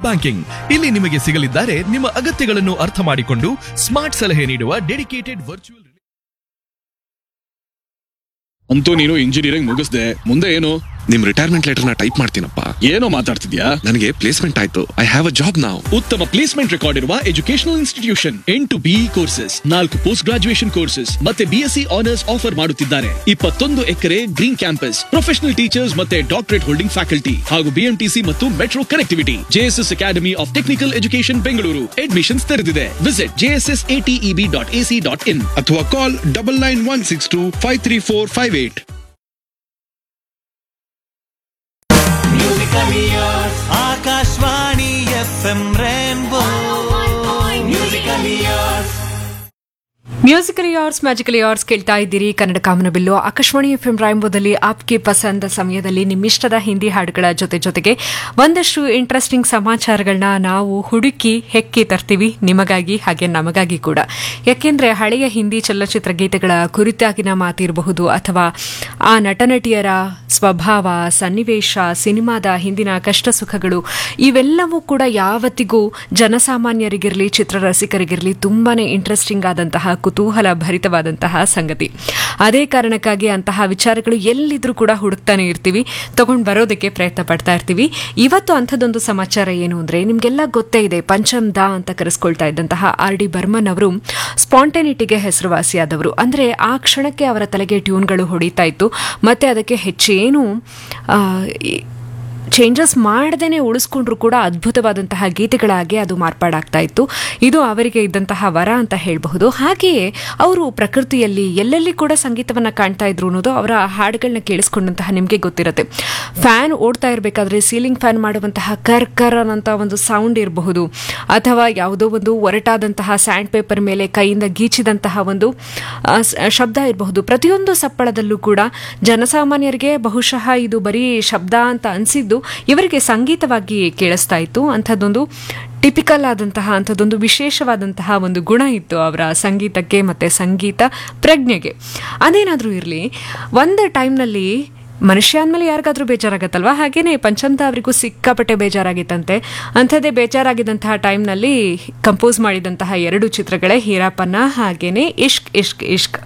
banking ಇಲ್ಲಿ ನಿಮಗೆ ಸಿಗಲಿದ್ದಾರೆ ನಿಮ್ಮ ಅಗತ್ಯಗಳನ್ನು ಅರ್ಥ ಮಾಡಿಕೊಂಡು ಸ್ಮಾರ್ಟ್ ಸಲಹೆ ನೀಡುವ ಡೆಡಿಕೇಟೆಡ್ ವರ್ಚುವಲ್ ಅಂತೂ ನೀನು ಇಂಜಿನಿಯರಿಂಗ್ ಮುಗಿಸ್ದೆ ಮುಂದೆ ಏನು ನಿಮ್ ರಿಟೈರ್ಮೆಂಟ್ ಲೆಟರ್ ನ ಟೈಪ್ ಮಾಡ್ತೀನಪ್ಪ ಏನೋ ಮಾತಾಡ್ತಿದ್ಯಾ ನನಗೆ ಪ್ಲೇಸ್ಮೆಂಟ್ ಆಯ್ತು ಐ ಹ್ಯಾವ್ ಅ ಜಾಬ್ ನಾವು ಉತ್ತಮ ಪ್ಲೇಸ್ಮೆಂಟ್ ರೆಕಾರ್ಡ್ ಇರುವ ಎಜುಕೇಶನಲ್ ಇನ್ಸ್ಟಿಟ್ಯೂಷನ್ ಎಂಟು ಬಿಇ ಕೋರ್ಸಸ್ ನಾಲ್ಕು ಪೋಸ್ಟ್ ಗ್ರಾಜುಯೇಷನ್ ಕೋರ್ಸಸ್ ಮತ್ತೆ ಬಿಎಸ್ಸಿ ಆನರ್ಸ್ ಆಫರ್ ಮಾಡುತ್ತಿದ್ದಾರೆ ಇಪ್ಪತ್ತೊಂದು acre green campus professional teachers ಮತ್ತೆ ಡಾಕ್ಟರೇಟ್ ಹೋಲ್ಡಿಂಗ್ ಫ್ಯಾಕಲ್ಟಿ ಹಾಗೂ ಬಿಎಂಟಿಸಿ ಮತ್ತು metro connectivity JSS academy of technical education Bengaluru admissions ತೆರೆದಿದೆ visit JSS ATEB dot AC dot in ಅಥವಾ call double nine one six two five three four five eight Akashvani F M rainbow musical years musical ಯಾರ್ಸ್ magical ಯಾರ್ಸ್ ಕೇಳ್ತಾ ಇದ್ದೀರಿ ಕನ್ನಡ ಕಾಮನಬಿಲ್ಲು Akashvani F M ರಾಯಂಬೋದಲ್ಲಿ ಆಪ್ಗೆ ಪಸಂದ ಸಮಯದಲ್ಲಿ ನಿಮ್ಮಿಷ್ಟದ ಹಿಂದಿ ಹಾಡುಗಳ ಜೊತೆ ಜೊತೆಗೆ ಒಂದಷ್ಟು ಇಂಟ್ರೆಸ್ಟಿಂಗ್ ಸಮಾಚಾರಗಳನ್ನ ನಾವು ಹುಡುಕಿ ಹೆಕ್ಕಿ ತರ್ತೀವಿ ನಿಮಗಾಗಿ ಹಾಗೆ ನಮಗಾಗಿ ಕೂಡ ಯಾಕೆಂದ್ರೆ ಹಳೆಯ ಹಿಂದಿ ಚಲನಚಿತ್ರ ಗೀತೆಗಳ ಕುರಿತಾಗಿನ ಮಾತಿರಬಹುದು ಅಥವಾ ಆ ನಟನಟಿಯರ ಸ್ವಭಾವ ಸನ್ನಿವೇಶ ಸಿನಿಮಾದ ಹಿಂದಿನ ಕಷ್ಟ ಸುಖಗಳು ಇವೆಲ್ಲವೂ ಕೂಡ ಯಾವತ್ತಿಗೂ ಜನಸಾಮಾನ್ಯರಿಗಿರಲಿ ಚಿತ್ರರಸಿಕರಿಗಿರಲಿ ತುಂಬಾನೇ ಇಂಟ್ರೆಸ್ಟಿಂಗ್ ಆದಂತಹ ಕುತೂಹಲ ಭರಿತವಾದಂತಹ ಸಂಗತಿ ಅದೇ ಕಾರಣಕ್ಕಾಗಿ ಅಂತಹ ವಿಚಾರಗಳು ಎಲ್ಲಿದ್ರೂ ಕೂಡ ಹುಡುಕ್ತಾನೆ ಇರ್ತೀವಿ ತಗೊಂಡು ಬರೋದಕ್ಕೆ ಪ್ರಯತ್ನ ಪಡ್ತಾ ಇರ್ತೀವಿ ಇವತ್ತು ಅಂಥದ್ದೊಂದು ಸಮಾಚಾರ ಏನು ಅಂದ್ರೆ ನಿಮ್ಗೆಲ್ಲ ಗೊತ್ತೇ ಇದೆ ಪಂಚಮ್ ದಾ ಅಂತ ಕರೆಸ್ಕೊಳ್ತಾ ಇದ್ದಂತಹ ಆರ್ ಡಿ ಬರ್ಮನ್ ಅವರು ಸ್ಪಾಂಟೆನಿಟಿಗೆ ಹೆಸರುವಾಸಿಯಾದವರು ಅಂದ್ರೆ ಆ ಕ್ಷಣಕ್ಕೆ ಅವರ ತಲೆಗೆ ಟ್ಯೂನ್ಗಳು ಹೊಡಿತಾ ಇತ್ತು ಮತ್ತೆ ಅದಕ್ಕೆ ಹೆಚ್ಚೇನು ಆ, ಈ- ಚೇಂಜಸ್ ಮಾಡದೇನೆ ಉಳಿಸ್ಕೊಂಡ್ರು ಕೂಡ ಅದ್ಭುತವಾದಂತಹ ಗೀತೆಗಳಾಗಿ ಅದು ಮಾರ್ಪಾಡಾಗ್ತಾ ಇತ್ತು ಇದು ಅವರಿಗೆ ಇದ್ದಂತಹ ವರ ಅಂತ ಹೇಳಬಹುದು ಹಾಗೆಯೇ ಅವರು ಪ್ರಕೃತಿಯಲ್ಲಿ ಎಲ್ಲೆಲ್ಲಿ ಕೂಡ ಸಂಗೀತವನ್ನ ಕಾಣ್ತಾ ಇದ್ರು ಅನ್ನೋದು ಅವರ ಹಾಡುಗಳನ್ನ ಕೇಳಿಸ್ಕೊಂಡಂತಹ ನಿಮಗೆ ಗೊತ್ತಿರುತ್ತೆ ಫ್ಯಾನ್ ಓಡ್ತಾ ಇರಬೇಕಾದ್ರೆ ಸೀಲಿಂಗ್ ಫ್ಯಾನ್ ಮಾಡುವಂತಹ ಕರ್ ಕರ್ ಅನ್ನಂತ ಒಂದು ಸೌಂಡ್ ಇರಬಹುದು ಅಥವಾ ಯಾವುದೋ ಒಂದು ಒರಟಾದಂತಹ ಸ್ಯಾಂಡ್ ಪೇಪರ್ ಮೇಲೆ ಕೈಯಿಂದ ಗೀಚಿದಂತಹ ಒಂದು ಆ, ಸ- ಶಬ್ದ ಇರಬಹುದು ಪ್ರತಿಯೊಂದು ಸಪ್ಪಳದಲ್ಲೂ ಕೂಡ ಜನಸಾಮಾನ್ಯರಿಗೆ ಬಹುಶಃ ಇದು ಬರೀ ಶಬ್ದ ಅಂತ ಅನಿಸಿದ್ದು ಇವರಿಗೆ ಸಂಗೀತವಾಗಿ ಕೇಳಿಸ್ತಾ ಇತ್ತು ಅಂಥದ್ದೊಂದು ಟಿಪಿಕಲ್ ಆದಂತಹ ಅಂಥದ್ದೊಂದು ವಿಶೇಷವಾದಂತಹ ಒಂದು ಗುಣ ಇತ್ತು ಅವರ ಸಂಗೀತಕ್ಕೆ ಮತ್ತೆ ಸಂಗೀತ ಪ್ರಜ್ಞೆಗೆ ಅದೇನಾದರೂ ಇರಲಿ ಒಂದು ಟೈಮ್ನಲ್ಲಿ ಮನುಷ್ಯ ಅಂದಮೇಲೆ ಯಾರಿಗಾದ್ರೂ ಬೇಜಾರಾಗತ್ತಲ್ವಾ ಹಾಗೇನೆ ಪಂಚಮ್ತ ಅವರಿಗೂ ಸಿಕ್ಕಾಪಟ್ಟೆ ಬೇಜಾರಾಗಿತ್ತಂತೆ ಅಂಥದ್ದೇ ಬೇಜಾರಾಗಿದ್ದಂತಹ ಟೈಮ್ನಲ್ಲಿ ಕಂಪೋಸ್ ಮಾಡಿದಂತಹ ಎರಡು ಚಿತ್ರಗಳೇ ಹೀರಾಪನ್ನ ಹಾಗೇನೆ ಇಷ್ಕ್ ಇಷ್ಕ್ ಇಷ್ಕ್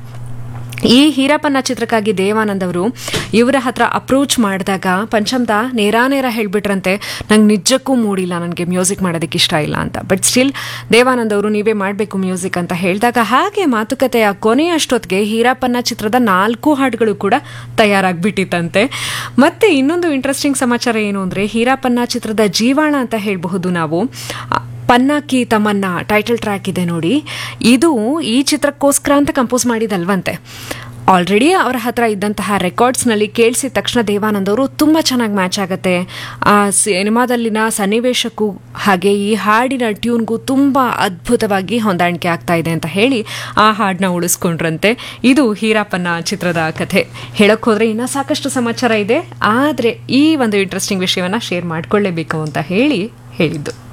ಈ ಹೀರಪ್ಪನ ಚಿತ್ರಕ್ಕಾಗಿ ದೇವಾನಂದ್ ಅವರು ಇವರ ಹತ್ರ ಅಪ್ರೋಚ್ ಮಾಡಿದಾಗ ಪಂಚಮ್ದ ನೇರಾನೇರ ಹೇಳ್ಬಿಟ್ರಂತೆ ನಂಗೆ ನಿಜಕ್ಕೂ ಮೂಡಿಲ್ಲ ನನಗೆ ಮ್ಯೂಸಿಕ್ ಮಾಡೋದಕ್ಕೆ ಇಷ್ಟ ಇಲ್ಲ ಅಂತ ಬಟ್ ಸ್ಟಿಲ್ ದೇವಾನಂದ್ ಅವರು ನೀವೇ ಮಾಡಬೇಕು ಮ್ಯೂಸಿಕ್ ಅಂತ ಹೇಳಿದಾಗ ಹಾಗೆ ಮಾತುಕತೆಯ ಕೊನೆಯಷ್ಟೊತ್ತಿಗೆ ಹೀರಪ್ಪನ ಚಿತ್ರದ ನಾಲ್ಕು ಹಾಡುಗಳು ಕೂಡ ತಯಾರಾಗ್ಬಿಟ್ಟಿತ್ತಂತೆ ಮತ್ತೆ ಇನ್ನೊಂದು ಇಂಟ್ರೆಸ್ಟಿಂಗ್ ಸಮಾಚಾರ ಏನು ಅಂದರೆ ಹೀರಪ್ಪನ ಚಿತ್ರದ ಜೀವಾಣ ಅಂತ ಹೇಳಬಹುದು ನಾವು ಆ, ಪನ್ನಾಕಿ ತಮನ್ನ ಟೈಟಲ್ ಟ್ರ್ಯಾಕ್ ಇದೆ ನೋಡಿ ಇದು ಈ ಚಿತ್ರಕ್ಕೋಸ್ಕರ ಅಂತ ಕಂಪೋಸ್ ಮಾಡಿದಲ್ವಂತೆ ಆಲ್ರೆಡಿ ಅವರ ಹತ್ರ ಇದ್ದಂತಹ ರೆಕಾರ್ಡ್ಸ್ನಲ್ಲಿ ಕೇಳಿಸಿದ ತಕ್ಷಣ ದೇವಾನಂದ್ ಅವರು ತುಂಬ ಚೆನ್ನಾಗಿ ಮ್ಯಾಚ್ ಆಗುತ್ತೆ ಆ ಸಿನಿಮಾದಲ್ಲಿನ ಸನ್ನಿವೇಶಕ್ಕೂ ಹಾಗೆ ಈ ಹಾಡಿನ ಟ್ಯೂನ್ಗೂ ತುಂಬ ಅದ್ಭುತವಾಗಿ ಹೊಂದಾಣಿಕೆ ಆಗ್ತಾ ಇದೆ ಅಂತ ಹೇಳಿ ಆ ಹಾಡನ್ನ ಉಳಿಸ್ಕೊಂಡ್ರಂತೆ ಇದು ಹೀರಾಪನ್ನ ಚಿತ್ರದ ಕಥೆ ಹೇಳಕ್ ಹೋದ್ರೆ ಇನ್ನೂ ಸಾಕಷ್ಟು ಸಮಾಚಾರ ಇದೆ ಆದರೆ ಈ ಒಂದು ಇಂಟ್ರೆಸ್ಟಿಂಗ್ ವಿಷಯವನ್ನ ಶೇರ್ ಮಾಡ್ಕೊಳ್ಳೇಬೇಕು ಅಂತ ಹೇಳಿ ಹೇಳಿದ್ದು